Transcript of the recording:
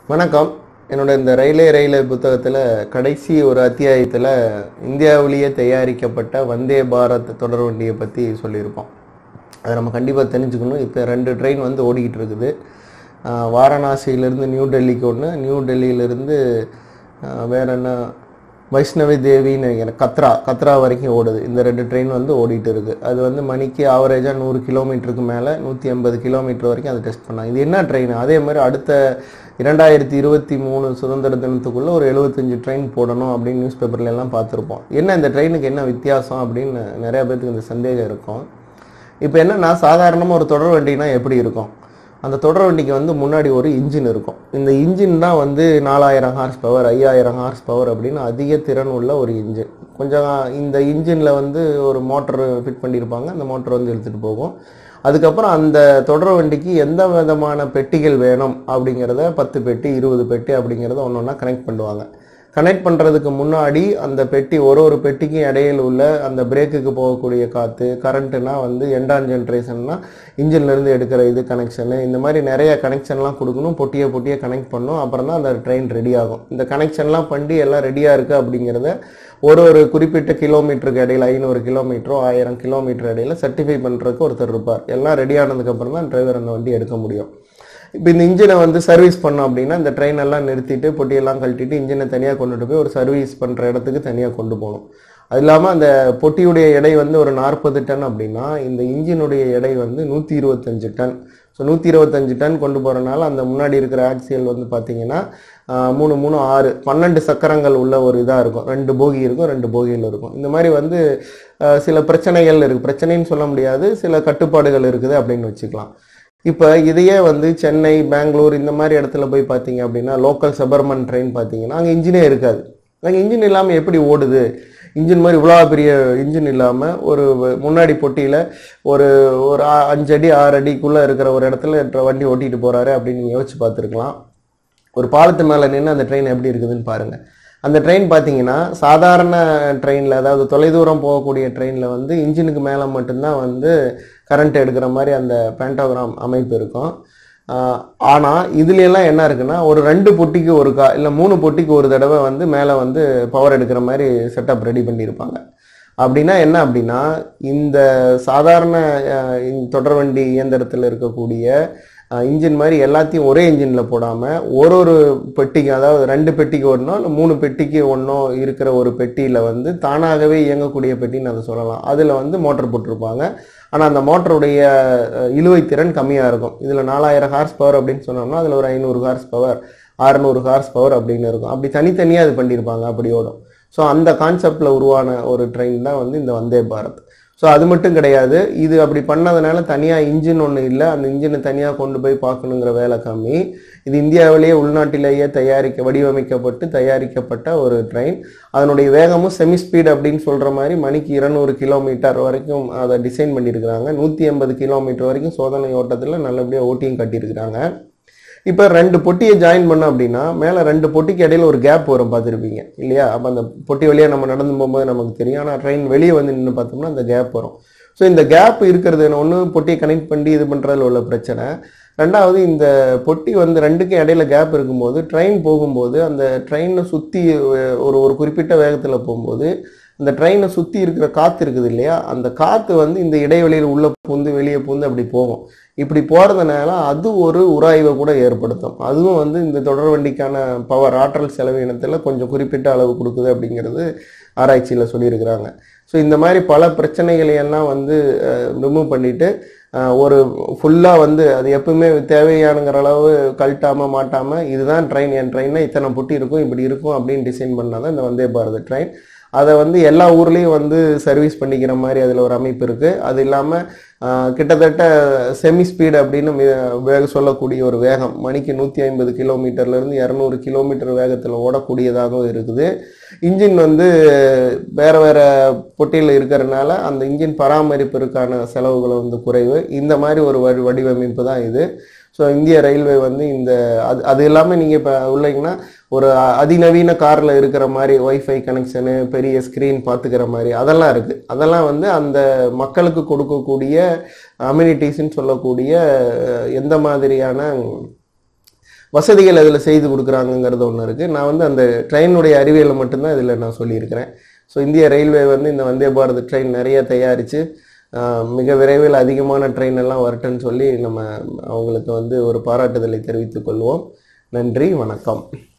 வணக்கம் என்னோட இந்த ரயிலே ரயிலே புத்தகத்தில் கடைசி ஒரு அத்தியாயத்தில் இந்தியாவிலேயே தயாரிக்கப்பட்ட வந்தே பாரத் தொடர் வண்டியை பற்றி சொல்லியிருப்போம் அதை நம்ம கண்டிப்பாக தெரிஞ்சுக்கணும் இப்போ ரெண்டு ட்ரெயின் வந்து ஓடிக்கிட்டு இருக்குது ஆஹ் வாரணாசியிலேருந்து நியூ டெல்லிக்கு ஒன்று நியூ டெல்லியிலேருந்து வேற என்ன வைஷ்ணவி தேவின்னு நினைக்கிறேன் கத்ரா கத்ரா வரைக்கும் ஓடுது இந்த ரெண்டு ட்ரெயின் வந்து ஓடிட்டு இருக்கு அது வந்து மணிக்கு ஆவரேஜாக நூறு கிலோமீட்டருக்கு மேலே நூற்றி ஐம்பது கிலோமீட்டர் வரைக்கும் அதை டெஸ்ட் பண்ணாங்க இது என்ன ட்ரெயின் அதே மாதிரி அடுத்த இரண்டாயிரத்தி இருபத்தி மூணு சுதந்திர தினத்துக்குள்ளே ஒரு எழுபத்தஞ்சு ட்ரெயின் போடணும் அப்படின்னு நியூஸ் பேப்பர்ல எல்லாம் பார்த்துருப்போம் என்ன இந்த ட்ரெயினுக்கு என்ன வித்தியாசம் அப்படின்னு நிறைய பேர்த்துக்கு இந்த சந்தேகம் இருக்கும் இப்போ என்னன்னா சாதாரணமாக ஒரு தொடர் வண்டினா எப்படி இருக்கும் அந்த தொடர் வண்டிக்கு வந்து முன்னாடி ஒரு இன்ஜின் இருக்கும் இந்த இன்ஜின் தான் வந்து நாலாயிரம் ஹார்ஸ் பவர் ஐயாயிரம் ஹார்ஸ் பவர் அப்படின்னு அதிக திறன் உள்ள ஒரு இன்ஜின் கொஞ்சம் இந்த இன்ஜினில் வந்து ஒரு மோட்டர் ஃபிட் பண்ணியிருப்பாங்க அந்த மோட்டர் வந்து இழுத்துட்டு போகும் அதுக்கப்புறம் அந்த தொடர் வண்டிக்கு எந்த விதமான பெட்டிகள் வேணும் அப்படிங்கிறத பத்து பெட்டி இருபது பெட்டி அப்படிங்கிறத ஒன்று ஒன்றா கனெக்ட் பண்ணுவாங்க கனெக்ட் பண்ணுறதுக்கு முன்னாடி அந்த பெட்டி ஒரு ஒரு பெட்டிக்கும் இடையில் உள்ள அந்த பிரேக்குக்கு போகக்கூடிய காற்று கரண்ட்டுனா வந்து எண்டான் ஜென்ரேஷன்னா இன்ஜின்லேருந்து எடுக்கிற இது கனெக்ஷனு இந்த மாதிரி நிறைய கனெக்ஷன்லாம் கொடுக்கணும் பொட்டியை பொட்டியை கனெக்ட் பண்ணணும் அப்புறம் தான் அந்த ட்ரெயின் ரெடி ஆகும் இந்த கனெக்ஷன்லாம் பண்ணி எல்லாம் ரெடியாக இருக்குது அப்படிங்கிறத ஒரு ஒரு குறிப்பிட்ட கிலோமீட்டருக்கு இடையில ஐநூறு கிலோமீட்டரோ ஆயிரம் கிலோமீட்டர் இடையில சர்டிஃபை பண்ணுறதுக்கு ஒருத்தர் இருப்பார் எல்லாம் ரெடி ஆனதுக்கப்புறம் தான் டிரைவர் அந்த வண்டி எடுக்க முடியும் இப்போ இந்த இன்ஜினை வந்து சர்வீஸ் பண்ணோம் அப்படின்னா இந்த ட்ரெயின் எல்லாம் நிறுத்திட்டு பொட்டியெல்லாம் கழட்டிட்டு இன்ஜினை தனியாக கொண்டுட்டு போய் ஒரு சர்வீஸ் பண்ணுற இடத்துக்கு தனியாக கொண்டு போகணும் அது இல்லாமல் அந்த பொட்டியுடைய எடை வந்து ஒரு நாற்பது டன் அப்படின்னா இந்த இன்ஜினுடைய எடை வந்து நூற்றி இருபத்தஞ்சு டன் ஸோ நூற்றி இருபத்தஞ்சு டன் கொண்டு போகிறனால அந்த முன்னாடி இருக்கிற ஆக்சியல் வந்து பார்த்தீங்கன்னா ஆஹ், மூணு மூணு ஆறு பன்னெண்டு சக்கரங்கள் உள்ள ஒரு இதாக இருக்கும் ரெண்டு போகி இருக்கும் ரெண்டு போகியில் இருக்கும் இந்த மாதிரி வந்து ஆஹ், சில பிரச்சனைகள் இருக்குது பிரச்சனைன்னு சொல்ல முடியாது சில கட்டுப்பாடுகள் இருக்குது அப்படின்னு வச்சுக்கலாம் இப்போ இதையே வந்து சென்னை பெங்களூர் இந்த மாதிரி இடத்துல போய் பார்த்தீங்க அப்படின்னா லோக்கல் சபர்மன் ட்ரெயின் பார்த்தீங்கன்னா அங்கே இன்ஜினே இருக்காது அங்கே இன்ஜின் இல்லாமல் எப்படி ஓடுது இன்ஜின் மாதிரி இவ்வளோ பெரிய இன்ஜின் இல்லாமல் ஒரு முன்னாடி பொட்டியில் ஒரு ஒரு ஆ- அஞ்சு அடி ஆறு அடிக்குள்ளே இருக்கிற ஒரு இடத்துல ட்ர- வண்டி ஓட்டிட்டு போகிறாரு அப்படின்னு நீங்கள் யோசிச்சு பார்த்துருக்கலாம் ஒரு பாலத்து மேலே நின்று அந்த ட்ரெயின் எப்படி இருக்குதுன்னு பாருங்க அந்த ட்ரெயின் பார்த்தீங்கன்னா சாதாரண ட்ரெயினில் அதாவது தொலைதூரம் போகக்கூடிய ட்ரெயினில் வந்து இன்ஜினுக்கு மேலே மட்டும்தான் வந்து கரண்ட் எடுக்கிற மாதிரி அந்த பேண்டோகிராம் அமைப்பு இருக்கும் ஆஹ் ஆனா இதுல எல்லாம் என்ன இருக்குன்னா ஒரு ரெண்டு பொட்டிக்கு ஒரு கா இல்லை மூணு பொட்டிக்கு ஒரு தடவை வந்து மேலே வந்து பவர் எடுக்கிற மாதிரி செட்டப் ரெடி பண்ணியிருப்பாங்க அப்படின்னா என்ன அப்படின்னா இந்த சாதாரண அஹ், இந்த தொடர்வண்டி இயந்திரத்தில் இருக்கக்கூடிய இன்ஜின் மாதிரி எல்லாத்தையும் ஒரே இன்ஜினில் போடாமல் ஒரு ஒரு பெட்டிக்கு அதாவது ரெண்டு பெட்டிக்கு ஒன்றோ இல்லை மூணு பெட்டிக்கு ஒன்றோ இருக்கிற ஒரு பெட்டியில் வந்து தானாகவே இயங்கக்கூடிய பெட்டின்னு அதை சொல்லலாம் அதில் வந்து மோட்டர் போட்டிருப்பாங்க ஆனால் அந்த மோட்டருடைய அஹ், இழுவை திறன் கம்மியாக இருக்கும் இதில் நாலாயிரம் ஹார்ஸ் பவர் அப்படின்னு சொன்னோம்னா அதில் ஒரு ஐநூறு ஹார்ஸ் பவர் அறநூறு ஹார்ஸ் பவர் அப்படின்னு இருக்கும் அப்படி தனித்தனியாக அது பண்ணியிருப்பாங்க அப்படி ஓடும் ஸோ அந்த கான்செப்டில் உருவான ஒரு ட்ரெயின் தான் வந்து இந்த வந்தே பாரத் ஸோ அது மட்டும் கிடையாது இது அப்படி பண்ணதுனால தனியாக இன்ஜின் ஒன்று இல்லை அந்த இன்ஜினை தனியாக கொண்டு போய் பார்க்கணுங்கிற வேலை கம்மி இது இந்தியாவிலேயே உள்நாட்டிலேயே தயாரிக்க வடிவமைக்கப்பட்டு தயாரிக்கப்பட்ட ஒரு ட்ரெயின் அதனுடைய வேகமும் செமி ஸ்பீட் அப்படின்னு சொல்கிற மாதிரி மணிக்கு இருநூறு கிலோமீட்டர் வரைக்கும் அதை டிசைன் பண்ணியிருக்கிறாங்க நூற்றி எண்பது கிலோமீட்டர் வரைக்கும் சோதனை ஓட்டத்தில் நல்லபடியாக ஓட்டியும் கட்டியிருக்கிறாங்க இப்போ ரெண்டு பொட்டியை ஜாயின் பண்ணோம் அப்படின்னா மேலே ரெண்டு பொட்டிக்கு இடையில ஒரு கேப் வரும் பார்த்துருப்பீங்க இல்லையா அப்போ அந்த பொட்டி வழியாக நம்ம நடந்து போகும்போது நமக்கு தெரியும் ஆனால் ட்ரெயின் வெளியே வந்து நின்று பார்த்தோம்னா அந்த கேப் வரும் ஸோ இந்த கேப் இருக்கிறது ஒன்று பொட்டியை கனெக்ட் பண்ணி இது பண்ணுறதுல உள்ள பிரச்சனை ரெண்டாவது இந்த பொட்டி வந்து ரெண்டுக்கும் இடையில கேப் இருக்கும்போது ட்ரெயின் போகும்போது அந்த ட்ரெயினை சுற்றி ஒரு ஒரு குறிப்பிட்ட வேகத்தில் போகும்போது அந்த ட்ரெயினை சுற்றி இருக்கிற காற்று இருக்குது இல்லையா அந்த காற்று வந்து இந்த இடைவெளியில் உள்ள பூந்து வெளியே பூந்து அப்படி போகும் இப்படி போகிறதுனால அது ஒரு உராய்வை கூட ஏற்படுத்தும் அதுவும் வந்து இந்த தொடர் வண்டிக்கான பவர் ஆற்றல் செலவினத்தில் கொஞ்சம் குறிப்பிட்ட அளவு கொடுக்குது அப்படிங்கிறது ஆராய்ச்சியில் சொல்லியிருக்கிறாங்க ஸோ இந்த மாதிரி பல பிரச்சனைகளை எல்லாம் வந்து ரிமூவ் பண்ணிட்டு அஹ், ஒரு ஃபுல்லாக வந்து அது எப்பவுமே தேவையானுங்கிற அளவு கழட்டாமல் மாட்டாமல் இதுதான் ட்ரெயின் என் ட்ரெயின்னா இத்தனை பொட்டி இருக்கும் இப்படி இருக்கும் அப்படின்னு டிசைன் பண்ணாதான் இந்த வந்தே பாரத் ட்ரெயின் அதை வந்து எல்லா ஊர்லேயும் வந்து சர்வீஸ் பண்ணிக்கிற மாதிரி அதில் ஒரு அமைப்பு இருக்குது அது இல்லாமல் கிட்டத்தட்ட செமி ஸ்பீடு அப்படின்னு வே- வேக சொல்லக்கூடிய ஒரு வேகம் மணிக்கு நூற்றி ஐம்பது கிலோமீட்டர்லேருந்து இரநூறு கிலோமீட்டர் வேகத்தில் ஓடக்கூடியதாகவும் இருக்குது இன்ஜின் வந்து வேற வேற பொட்டியில் இருக்கிறதுனால அந்த இன்ஜின் பராமரிப்பிற்கான செலவுகள் வந்து குறைவு இந்த மாதிரி ஒரு வடி வடிவமைப்பு தான் இது ஸோ இந்திய ரயில்வே வந்து இந்த அது அது இல்லாமல் நீங்கள் இப்போ உள்ளீங்கன்னா ஒரு அ- அதிநவீன காரில் இருக்கிற மாதிரி ஒய்ஃபை கனெக்ஷனு பெரிய ஸ்க்ரீன் பார்த்துக்கிற மாதிரி அதெல்லாம் இருக்குது அதெல்லாம் வந்து அந்த மக்களுக்கு கொடுக்கக்கூடிய அம்யூனிட்டிஸ்ன்னு சொல்லக்கூடிய அஹ், எந்த மாதிரியான வசதிகள் அதில் செய்து கொடுக்குறாங்கங்கிறது ஒன்று இருக்குது நான் வந்து அந்த ட்ரெயினுடைய அறிவியலை மட்டும்தான் இதில் நான் சொல்லியிருக்கிறேன் ஸோ இந்திய ரயில்வே வந்து இந்த வந்தே பாரத் ட்ரெயின் நிறைய தயாரித்து மிக விரைவில் அதிகமான ட்ரெயின் எல்லாம் வரட்டுன்னு சொல்லி நம்ம அவங்களுக்கு வந்து ஒரு பாராட்டுதலை தெரிவித்துக் கொள்வோம் நன்றி வணக்கம்